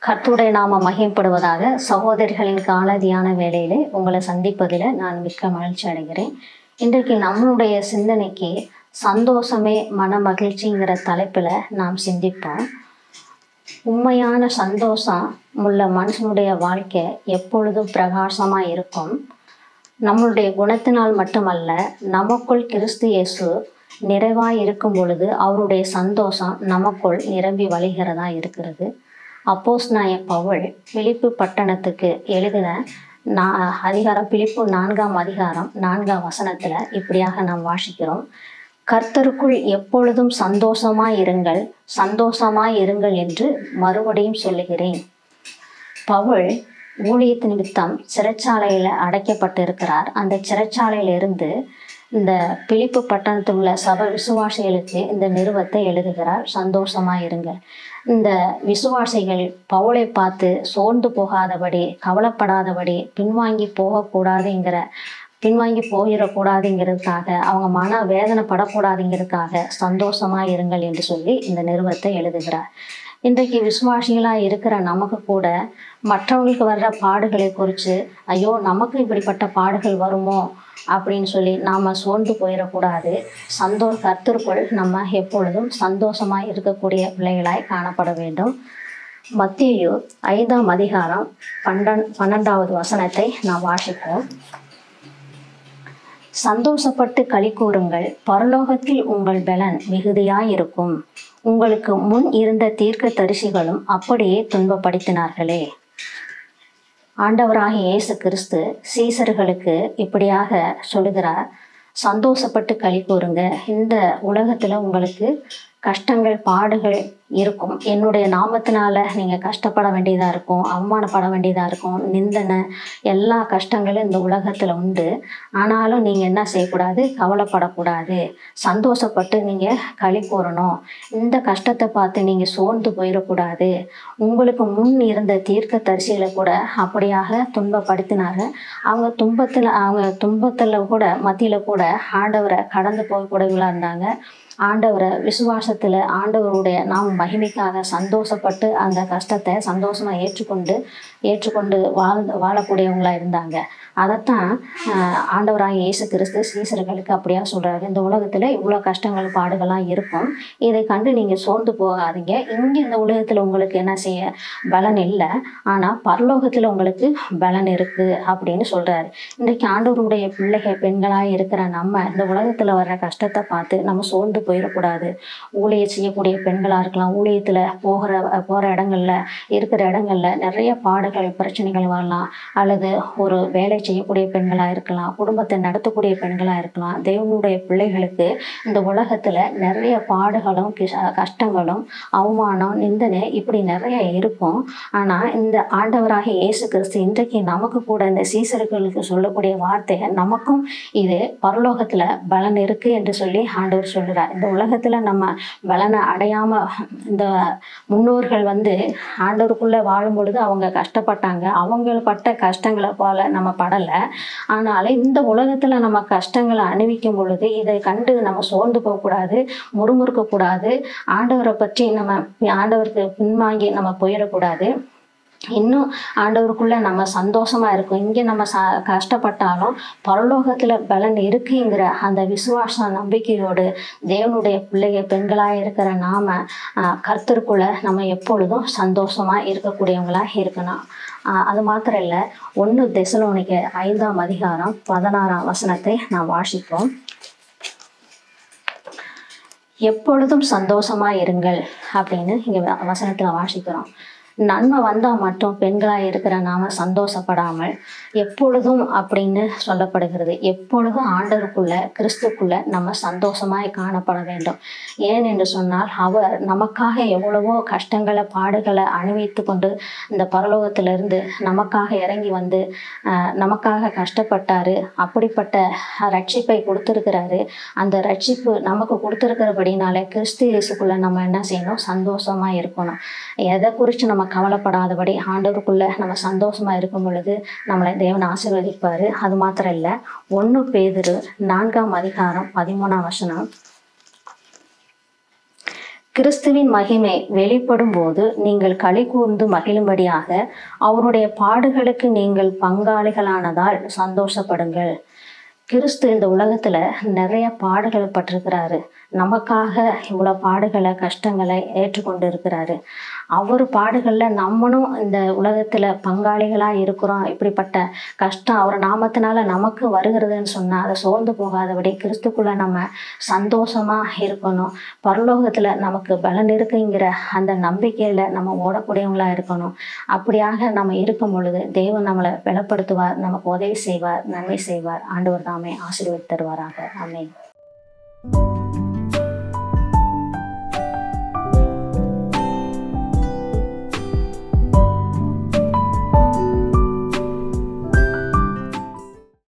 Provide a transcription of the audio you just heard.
கர்த்தருடைய நாம மகிமைப்படுவதாக சகோதரிகளின் கால தியான வேளையிலே உங்களை சந்திப்பதில் நான் மிக்க மகிழ்ச்சி அடைகிறேன் இன்றைக்கு நம்மளுடைய சிந்தனைக்கு சந்தோஷமே மன மகிழ்ச்சிங்கிற தலைப்பில் நாம் சிந்திப்போம் உண்மையான சந்தோஷம் உள்ள மனுஷனுடைய வாழ்க்கை எப்பொழுதும் பிரகாசமாக இருக்கும் நம்மளுடைய குணத்தினால் மட்டுமல்ல நமக்குள் கிறிஸ்து இயேசு நிறைவாய் இருக்கும் பொழுது அவருடைய சந்தோஷம் நமக்குள் நிரம்பி வழிகிறதா இருக்கிறது அப்போஸ் நாய பவுல் பிலிப்பு பட்டணத்துக்கு எழுதின நா அதிகாரம் பிலிப்பு நான்காம் அதிகாரம் நான்காம் வசனத்துல இப்படியாக நாம் வாசிக்கிறோம் கர்த்தருக்குள் எப்பொழுதும் சந்தோஷமாய் இருங்கள் சந்தோஷமாய் இருங்கள் என்று மறுபடியும் சொல்லுகிறேன் பவுல் ஊழியத்து நிமித்தம் சிறைச்சாலையில் அடைக்கப்பட்டிருக்கிறார் அந்த சிறைச்சாலையிலிருந்து இந்த பிலிப்பு பட்டணத்தில் உள்ள சப விசுவாசிகளுக்கு இந்த நிறுவத்தை எழுதுகிறார் சந்தோஷமா இருங்கள் இந்த விசுவாசிகள் பவுலை பார்த்து சோர்ந்து போகாதபடி கவலைப்படாதபடி பின்வாங்கி போகக்கூடாதுங்கிற பின்வாங்கி போயிடக்கூடாதுங்கிறதுக்காக அவங்க மன வேதனைப்படக்கூடாதுங்கிறதுக்காக சந்தோஷமா இருங்கள் என்று சொல்லி இந்த நிறுவத்தை எழுதுகிறார் இன்றைக்கு விசுவாசிகளாக இருக்கிற நமக்கு கூட மற்றவங்களுக்கு வர்ற பாடுகளை குறித்து ஐயோ நமக்கு இப்படிப்பட்ட பாடுகள் வருமோ அப்படின்னு சொல்லி நாம் சோர்ந்து போயிடக்கூடாது சந்தோ கர்த்தருக்குள் நம்ம எப்பொழுதும் சந்தோஷமாக இருக்கக்கூடிய பிள்ளைகளாய் காணப்பட வேண்டும் மத்தியு ஐந்தாம் அதிகாரம் பன்னெண் பன்னெண்டாவது வசனத்தை நாம் வாசிப்போம் சந்தோஷப்பட்டு களி கூறுங்கள் பரலோகத்தில் உங்கள் பலன் மிகுதியாயிருக்கும் உங்களுக்கு முன் இருந்த தீர்க்க தரிசிகளும் அப்படியே துன்பப்படுத்தினார்களே ஆண்டவராகிய இயேசு கிறிஸ்து சீசர்களுக்கு இப்படியாக சொல்லுகிறார் சந்தோஷப்பட்டு களி கூறுங்க இந்த உலகத்தில் உங்களுக்கு கஷ்டங்கள் பாடுகள் இருக்கும் என்னுடைய நாமத்தினால நீங்கள் கஷ்டப்பட வேண்டியதாக இருக்கும் அவமானப்பட வேண்டியதாக இருக்கும் நிந்தனை எல்லா கஷ்டங்களும் இந்த உலகத்தில் உண்டு ஆனாலும் நீங்கள் என்ன செய்யக்கூடாது கவலைப்படக்கூடாது சந்தோஷப்பட்டு நீங்கள் களி கூறணும் இந்த கஷ்டத்தை பார்த்து நீங்கள் சோர்ந்து போயிடக்கூடாது உங்களுக்கு முன் இருந்த தீர்க்க தரிசிகளை கூட அப்படியாக துன்பப்படுத்தினாங்க அவங்க துன்பத்தில் அவங்க துன்பத்தில் கூட மத்தியில் கூட ஆண்டவரை கடந்து போகக்கூடியவர்களாக இருந்தாங்க ஆண்டவரை விசுவாசத்தில் ஆண்டவருடைய நாம் மகிமைக்காக சந்தோஷப்பட்டு அந்த கஷ்டத்தை சந்தோஷமாக ஏற்றுக்கொண்டு ஏற்றுக்கொண்டு வாழ் வாழக்கூடியவங்களாக இருந்தாங்க அதைத்தான் ஆண்டவராக இயேசு கிறிஸ்து சீசர்களுக்கு அப்படியா சொல்கிறாரு இந்த உலகத்தில் இவ்வளோ கஷ்டங்கள் பாடுகள்லாம் இருக்கும் இதை கண்டு நீங்கள் சோர்ந்து போகாதீங்க இங்கே இந்த உலகத்தில் உங்களுக்கு என்ன செய்ய பலன் இல்லை ஆனால் பரலோகத்தில் உங்களுக்கு பலன் இருக்குது அப்படின்னு சொல்கிறாரு இன்றைக்கு ஆண்டவருடைய பிள்ளைகள் பெண்களாக இருக்கிற நம்ம இந்த உலகத்தில் வர்ற கஷ்டத்தை பார்த்து நம்ம சோர்ந்து போயிடக்கூடாது ஊழிய செய்யக்கூடிய பெண்களாக இருக்கலாம் ஊழியத்தில் போகிற போகிற இடங்கள்ல இருக்கிற இடங்கள்ல நிறைய பாடுகள் பிரச்சனைகள் வரலாம் அல்லது ஒரு வேலை செய்யக்கூடிய பெண்களாக இருக்கலாம் குடும்பத்தை நடத்தக்கூடிய பெண்களாக இருக்கலாம் தேவனுடைய பிள்ளைகளுக்கு இந்த உலகத்தில் நிறைய பாடுகளும் கஷ்டங்களும் அவமானம் நிந்தனை இப்படி நிறைய இருக்கும் ஆனால் இந்த ஆண்டவராக இயேசு கிறிஸ்து இன்றைக்கு நமக்கு கூட இந்த சீசர்களுக்கு சொல்லக்கூடிய வார்த்தை நமக்கும் இது பரலோகத்தில் பலன் இருக்கு என்று சொல்லி ஆண்டவர் சொல்கிறார் இந்த உலகத்தில் நம்ம பலனை அடையாமல் இந்த முன்னோர்கள் வந்து ஆண்டவருக்குள்ளே வாழும் பொழுது அவங்க கஷ்டப்பட்டாங்க அவங்க பட்ட கஷ்டங்களை போல நம்ம படலை ஆனாலும் இந்த உலகத்தில் நம்ம கஷ்டங்களை அணிவிக்கும் பொழுது இதை கண்டு நம்ம சோர்ந்து போகக்கூடாது முறுமுறுக்கக்கூடாது ஆண்டவரை பற்றி நம்ம ஆண்டவருக்கு பின்வாங்கி நம்ம போயிடக்கூடாது இன்னும் ஆண்டவருக்குள்ள நம்ம சந்தோஷமா இருக்கும் இங்கே நம்ம ச கஷ்டப்பட்டாலும் பரலோகத்தில் பலன் இருக்குங்கிற அந்த விசுவாச நம்பிக்கையோடு தேவனுடைய பிள்ளைக பெண்களாக இருக்கிற நாம கர்த்தருக்குள்ள நம்ம எப்பொழுதும் சந்தோஷமா இருக்கக்கூடியவங்களா இருக்கணும் அது மாத்திரம் இல்லை ஒன்று தெசலோனிக்க ஐந்தாம் அதிகாரம் பதினாறாம் வசனத்தை நான் வாசிப்போம் எப்பொழுதும் சந்தோஷமா இருங்கள் அப்படின்னு இங்கே வசனத்தில் வாசிக்கிறோம் நன்மை வந்தால் மட்டும் பெண்களாக இருக்கிற நாம சந்தோஷப்படாமல் எப்பொழுதும் அப்படின்னு சொல்லப்படுகிறது எப்பொழுதும் ஆண்டவருக்குள்ள கிறிஸ்துக்குள்ள நம்ம சந்தோஷமாய் காணப்பட வேண்டும் ஏன் என்று சொன்னால் அவர் நமக்காக எவ்வளவோ கஷ்டங்களை பாடுகளை அணிவித்து கொண்டு இந்த பரலோகத்திலிருந்து நமக்காக இறங்கி வந்து நமக்காக கஷ்டப்பட்டாரு அப்படிப்பட்ட ரட்சிப்பை கொடுத்துருக்கிறாரு அந்த ரட்சிப்பு நமக்கு கொடுத்துருக்கிறபடினால கிறிஸ்து இயேசுக்குள்ள நம்ம என்ன செய்யணும் சந்தோஷமா இருக்கணும் எதை குறித்து நம்ம கவலைப்படாதபடி ஆண்டவருக்குள்ள நம்ம சந்தோஷமா இருக்கும் பொழுது நம்மளை தேவன் ஆசீர்வதிப்பாரு அது மாத்திரம் இல்லை ஒன்று பேதிரு நான்காம் அதிகாரம் பதிமூணாம் வசனம் கிறிஸ்துவின் மகிமை வெளிப்படும் போது நீங்கள் களி கூர்ந்து மகிழும்படியாக அவருடைய பாடுகளுக்கு நீங்கள் பங்காளிகளானதால் சந்தோஷப்படுங்கள் கிறிஸ்து இந்த உலகத்துல நிறைய பாடுகள் பட்டிருக்கிறாரு நமக்காக இவ்வளோ பாடுகளை கஷ்டங்களை ஏற்றுக்கொண்டு இருக்கிறாரு அவர் பாடுகள்ல நம்மளும் இந்த உலகத்துல பங்காளிகளா இருக்கிறோம் இப்படிப்பட்ட கஷ்டம் அவர் நாமத்தினால நமக்கு வருகிறதுன்னு சொன்னா அதை சோர்ந்து போகாதபடி கிறிஸ்துக்குள்ள நம்ம சந்தோஷமா இருக்கணும் பரலோகத்துல நமக்கு பலன் இருக்குங்கிற அந்த நம்பிக்கையில நம்ம ஓடக்கூடியவங்களா இருக்கணும் அப்படியாக நம்ம இருக்கும் பொழுது தேவன் நம்மளை பலப்படுத்துவார் நமக்கு உதவி செய்வார் நன்மை செய்வார் ஆண்டவர் தாமே ஆசீர்வதித்து தருவாராக ஆமென்